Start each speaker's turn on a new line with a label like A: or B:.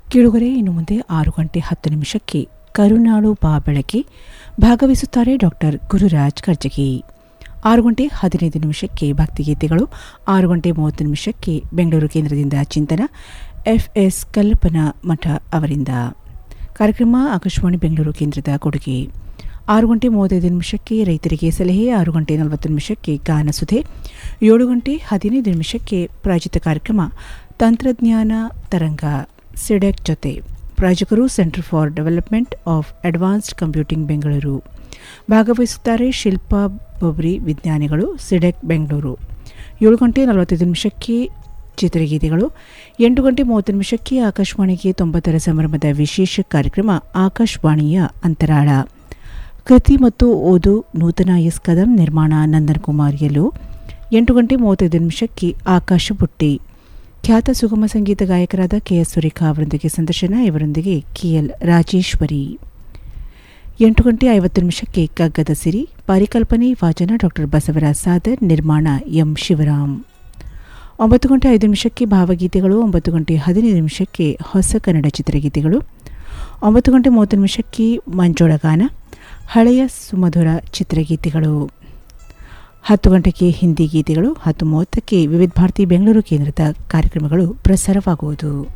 A: ಕೇಳುಗರೆ ಇನ್ನು ಮುಂದೆ ಆರು ಗಂಟೆ ಹತ್ತು ನಿಮಿಷಕ್ಕೆ ಕರುನಾಡು ಬಾ ಬೆಳಕಿ ಭಾಗವಹಿಸುತ್ತಾರೆ ಡಾಕ್ಟರ್ ಗುರುರಾಜ್ ಕರ್ಜಗಿ ಆರು ಗಂಟೆ ಹದಿನೈದು ನಿಮಿಷಕ್ಕೆ ಭಕ್ತಿಗೀತೆಗಳು ಆರು ಗಂಟೆ ಮೂವತ್ತು ನಿಮಿಷಕ್ಕೆ ಬೆಂಗಳೂರು ಕೇಂದ್ರದಿಂದ ಚಿಂತನ ಎಫ್ಎಸ್ ಕಲ್ಪನಾ ಮಠ ಅವರಿಂದ ಕಾರ್ಯಕ್ರಮ ಆಕಾಶವಾಣಿ ಬೆಂಗಳೂರು ಕೇಂದ್ರದ ಕೊಡುಗೆ ಆರು ಗಂಟೆ ಮೂವತ್ತೈದು ನಿಮಿಷಕ್ಕೆ ರೈತರಿಗೆ ಸಲಹೆ ಆರು ಗಂಟೆ ನಲವತ್ತು ನಿಮಿಷಕ್ಕೆ ಗಾನಸುಧೆ ಏಳು ಗಂಟೆ ಹದಿನೈದು ನಿಮಿಷಕ್ಕೆ ಪ್ರಾಯೋಜಿತ ಕಾರ್ಯಕ್ರಮ ತಂತ್ರಜ್ಞಾನ ತರಂಗ ಸಿಡೆಕ್ ಜೊತೆ ಪ್ರಾಯೋಜಕರು Centre for Development of Advanced Computing Bengaluru ಭಾಗವಹಿಸುತ್ತಾರೆ ಶಿಲ್ಪಾ ಬೊಬ್ರಿ ವಿಜ್ಞಾನಿಗಳು ಸಿಡೆಕ್ ಬೆಂಗಳೂರು ಏಳು ಗಂಟೆ ನಲವತ್ತೈದು ನಿಮಿಷಕ್ಕೆ ಚಿತ್ರಗೀತೆಗಳು ಎಂಟು ಗಂಟೆ ಮೂವತ್ತು ನಿಮಿಷಕ್ಕೆ ಆಕಾಶವಾಣಿಗೆ ತೊಂಬತ್ತರ ಸಂಭ್ರಮದ ವಿಶೇಷ ಕಾರ್ಯಕ್ರಮ ಆಕಾಶವಾಣಿಯ ಅಂತರಾಳ ಕೃತಿ ಮತ್ತು ಓದು ನೂತನ ಎಸ್ ಕದಂ ನಿರ್ಮಾಣ ನಂದನ್ ಕುಮಾರ್ ಎಲ್ಲೋ ಎಂಟು ಗಂಟೆ ಮೂವತ್ತೈದು ನಿಮಿಷಕ್ಕೆ ಆಕಾಶ ಬುಟ್ಟಿ ಖ್ಯಾತ ಸುಗಮ ಸಂಗೀತ ಗಾಯಕರಾದ ಕೆ ಎಸ್ ಸುರೇಖಾ ಅವರೊಂದಿಗೆ ಸಂದರ್ಶನ ಇವರೊಂದಿಗೆ ಕೆಎಲ್ ರಾಜೇಶ್ವರಿ ಎಂಟು ಗಂಟೆ ಐವತ್ತು ನಿಮಿಷಕ್ಕೆ ಕಗ್ಗದ ಸಿರಿ ಪರಿಕಲ್ಪನೆ ವಾಚನ ಡಾಕ್ಟರ್ ಬಸವರಾಜ್ ಸಾದರ್ ನಿರ್ಮಾಣ ಎಂ ಶಿವರಾಮ್ ಒಂಬತ್ತು ಗಂಟೆ ಐದು ನಿಮಿಷಕ್ಕೆ ಭಾವಗೀತೆಗಳು ಒಂಬತ್ತು ಗಂಟೆ ಹದಿನೈದು ನಿಮಿಷಕ್ಕೆ ಹೊಸ ಕನ್ನಡ ಚಿತ್ರಗೀತೆಗಳು ಒಂಬತ್ತು ಗಂಟೆ ಮೂವತ್ತು ನಿಮಿಷಕ್ಕೆ ಮಂಜೋಳಗಾನ ಹಳೆಯ ಸುಮಧುರ ಚಿತ್ರಗೀತೆಗಳು ಹತ್ತು ಗಂಟೆಗೆ ಹಿಂದಿ ಗೀತೆಗಳು ಹತ್ತು ಮೂವತ್ತಕ್ಕೆ ವಿವಿಧ ಭಾರತಿ ಬೆಂಗಳೂರು ಕೇಂದ್ರದ ಕಾರ್ಯಕ್ರಮಗಳು ಪ್ರಸಾರವಾಗುವುದು